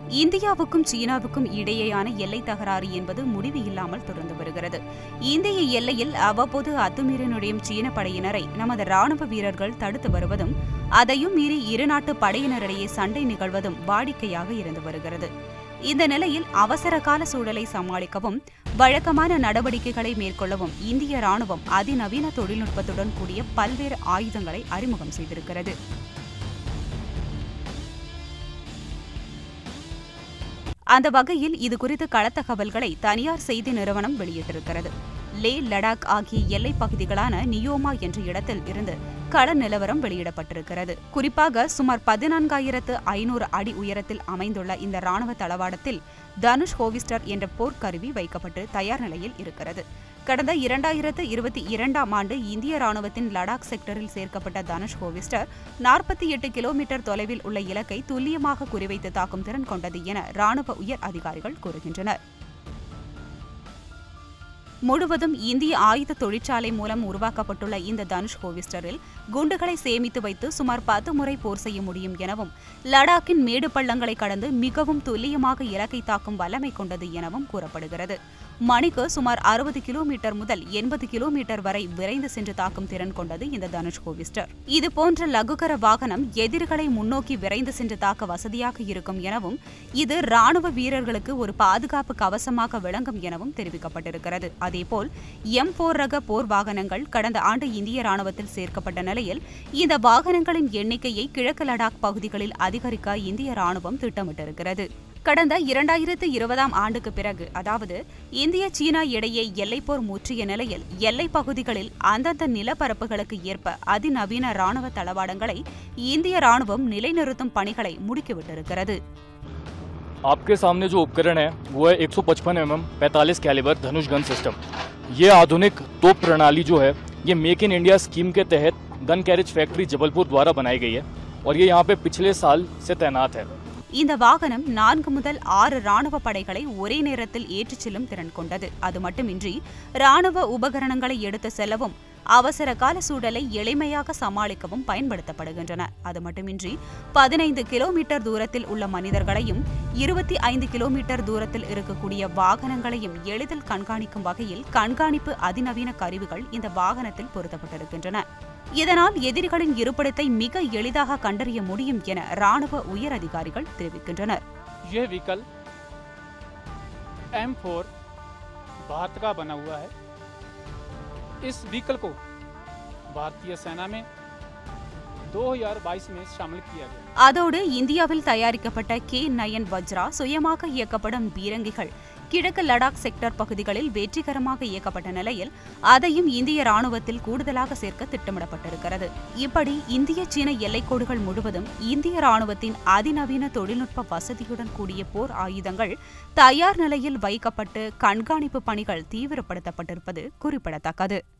இந்தியாவுக்கும் சீனாவுக்கும் இடையேயான எல்லை தகராறு என்பது முடிவு இல்லாமல் தொடர்ந்து வருகிறது இந்திய எல்லையில் அவ்வப்போது அத்துமீறி நுழையும் சீன படையினரை நமது ராணுவ வீரர்கள் தடுத்து வருவதும் அதையும் மீறி இருநாட்டு படையினரிடையே சண்டை நிகழ்வதும் வாடிக்கையாக இருந்து வருகிறது இந்த நிலையில் அவசர கால சூழலை சமாளிக்கவும் வழக்கமான நடவடிக்கைகளை மேற்கொள்ளவும் இந்திய ராணுவம் அதிநவீன தொழில்நுட்பத்துடன் கூடிய பல்வேறு ஆயுதங்களை அறிமுகம் செய்திருக்கிறது அந்த வகையில் இது குறித்து களத்தகவல்களை தனியார் செய்தி நிறுவனம் வெளியிட்டிருக்கிறது லே லடாக் ஆகிய எல்லைப் பகுதிகளான நியோமா என்ற இடத்தில் இருந்து கள நிலவரம் வெளியிடப்பட்டிருக்கிறது குறிப்பாக சுமார் பதினான்காயிரத்து ஐநூறு அடி உயரத்தில் அமைந்துள்ள இந்த ராணுவ தளவாடத்தில் தனுஷ் ஹோவிஸ்டர் என்ற போர்க்கருவி வைக்கப்பட்டு தயார் நிலையில் இருக்கிறது கடந்த இரண்டாயிரத்து இருபத்தி இரண்டாம் ஆண்டு இந்திய ராணுவத்தின் லடாக் செக்டரில் சேர்க்கப்பட்ட தனுஷ் ஹோவிஸ்டர் நாற்பத்தி எட்டு கிலோமீட்டர் தொலைவில் உள்ள இலக்கை துல்லியமாக குறிவைத்து தாக்கும் திறன் கொண்டது என ராணுவ உயர் அதிகாரிகள் கூறுகின்றனர் முழுவதும் இந்திய ஆயுத தொழிற்சாலை மூலம் உருவாக்கப்பட்டுள்ள இந்த தனுஷ் ஹோவிஸ்டரில் குண்டுகளை சேமித்து வைத்து சுமார் பத்து முறை போர் செய்ய முடியும் எனவும் லடாக்கின் மேடு பள்ளங்களை கடந்து மிகவும் துல்லியமாக இலக்கை தாக்கும் வல்லமை கொண்டது எனவும் கூறப்படுகிறது மணிக்கு சுமார் அறுபது கிலோமீட்டர் முதல் எண்பது கிலோமீட்டர் வரை விரைந்து சென்று தாக்கும் திறன் கொண்டது இந்த தனுஷ் ஹோவிஸ்டர் இது போன்ற லகுகர வாகனம் எதிரிகளை முன்னோக்கி விரைந்து சென்று தாக்க வசதியாக இருக்கும் எனவும் இது ராணுவ வீரர்களுக்கு ஒரு பாதுகாப்பு கவசமாக விளங்கும் எனவும் தெரிவிக்கப்பட்டிருக்கிறது அதேபோல் எம் போர் ரக போர் வாகனங்கள் கடந்த ஆண்டு இந்திய ராணுவத்தில் சேர்க்கப்பட்ட நிலையில் இந்த வாகனங்களின் எண்ணிக்கையை கிழக்கு லடாக் பகுதிகளில் அதிகரிக்க இந்திய ராணுவம் திட்டமிட்டிருக்கிறது கடந்த இரண்டாயிரத்து இருபதாம் ஆண்டுக்கு பிறகு அதாவது இந்திய சீனா இடையே எல்லைப்போர் முற்றிய நிலையில் எல்லைப் பகுதிகளில் அந்தந்த நிலப்பரப்புகளுக்கு ஏற்ப அதிநவீன ராணுவ தளவாடங்களை இந்திய ராணுவம் நிலைநிறுத்தும் பணிகளை முடுக்கிவிட்டிருக்கிறது आपके सामने जो उपकरण है वो है 155 एम एम पैंतालीस कैलिबर धनुष गन सिस्टम ये आधुनिक तोप प्रणाली जो है ये मेक इन इंडिया स्कीम के तहत गन कैरेज फैक्ट्री जबलपुर द्वारा बनाई गई है और ये यहाँ पे पिछले साल से तैनात है இந்த வாகனம் நான்கு முதல் ஆறு ராணுவ படைகளை ஒரே நேரத்தில் ஏற்றிச் செல்லும் திறன் கொண்டது அது மட்டுமின்றி ராணுவ உபகரணங்களை எடுத்து செல்லவும் அவசர கால சூழலை எளிமையாக சமாளிக்கவும் பயன்படுத்தப்படுகின்றன அது மட்டுமின்றி பதினைந்து கிலோமீட்டர் தூரத்தில் உள்ள மனிதர்களையும் இருபத்தி ஐந்து கிலோமீட்டர் தூரத்தில் இருக்கக்கூடிய வாகனங்களையும் எளிதில் கண்காணிக்கும் வகையில் கண்காணிப்பு அதிநவீன கருவிகள் இந்த வாகனத்தில் பொருத்தப்பட்டிருக்கின்றன இதனால் எதிரிகளின் இருப்பிடத்தை மிக எளிதாக கண்டறிய முடியும் என ராணுவ உயர் அதிகாரிகள் தெரிவிக்கின்றனர் यह व्हीकल एम फोर भारत का बना हुआ है इस व्हीकल को भारतीय सेना में 2022 में शामिल किया गया அதோடு இந்தியாவில் தயாரிக்கப்பட்ட கே நயன் வஜ்ரா சுயமாக இயக்கப்படும் பீரங்கிகள் கிழக்கு லடாக் செக்டர் பகுதிகளில் வெற்றிகரமாக இயக்கப்பட்ட நிலையில் அதையும் இந்திய ராணுவத்தில் கூடுதலாக சேர்க்க திட்டமிடப்பட்டிருக்கிறது இப்படி இந்திய சீன எல்லைக்கோடுகள் முழுவதும் இந்திய ராணுவத்தின் அதிநவீன தொழில்நுட்ப வசதியுடன் கூடிய போர் ஆயுதங்கள் தயார் நிலையில் வைக்கப்பட்டு கண்காணிப்பு பணிகள் தீவிரப்படுத்தப்பட்டிருப்பது குறிப்பிடத்தக்கது